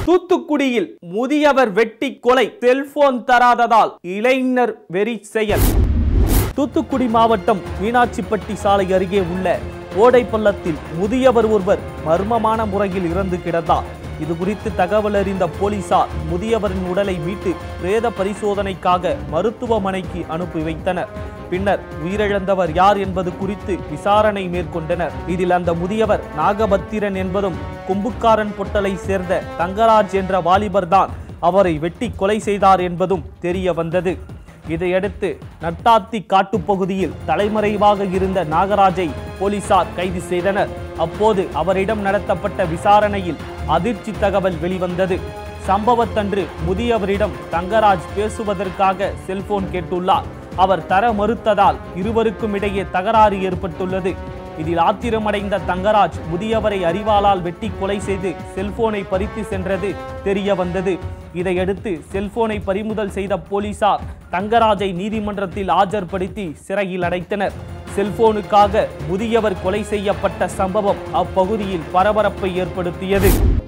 தூத்துக்குடியில் முதியவர் வெட்டி கொலை செல்போன் தராததால் இளைஞர் வெறி செயல் தூத்துக்குடி மாவட்டம் மீனாட்சிப்பட்டி சாலை அருகே உள்ள ஓடைப்பள்ளத்தில் முதியவர் ஒருவர் மர்மமான முறையில் இறந்து கிடந்தார் இது குறித்து தகவல் அறிந்த போலீசார் முதியவரின் உடலை மீட்டு பிரேத பரிசோதனைக்காக மருத்துவமனைக்கு அனுப்பி வைத்தனர் பின்னர் உயிரிழந்தவர் யார் என்பது குறித்து விசாரணை மேற்கொண்டனர் இதில் அந்த முதியவர் நாகபத்திரன் என்பதும் கும்புக்காரன் பொட்டலை சேர்ந்த தங்கராஜ் என்ற வாலிபர்தான் அவரை வெட்டி கொலை செய்தார் என்பதும் தெரிய வந்தது இதையடுத்து நட்டாத்தி காட்டுப்பகுதியில் தலைமறைவாக இருந்த நாகராஜை போலீசார் கைது செய்தனர் அப்போது அவரிடம் நடத்தப்பட்ட விசாரணையில் அதிர்ச்சி தகவல் வெளிவந்தது சம்பவத்தன்று முதியவரிடம் தங்கராஜ் பேசுவதற்காக செல்போன் கேட்டுள்ளார் அவர் தர மறுத்ததால் இருவருக்கும் இடையே தகராறு ஏற்பட்டுள்ளது இதில் ஆத்திரமடைந்த தங்கராஜ் முதியவரை அறிவாளால் வெட்டி கொலை செய்து செல்போனை பறித்து சென்றது தெரிய வந்தது இதையடுத்து செல்போனை பறிமுதல் செய்த போலீசார் தங்கராஜை நீதிமன்றத்தில் ஆஜர்படுத்தி சிறையில் அடைத்தனர் செல்போனுக்காக முதியவர் கொலை செய்யப்பட்ட சம்பவம் அப்பகுதியில் பரபரப்பை ஏற்படுத்தியது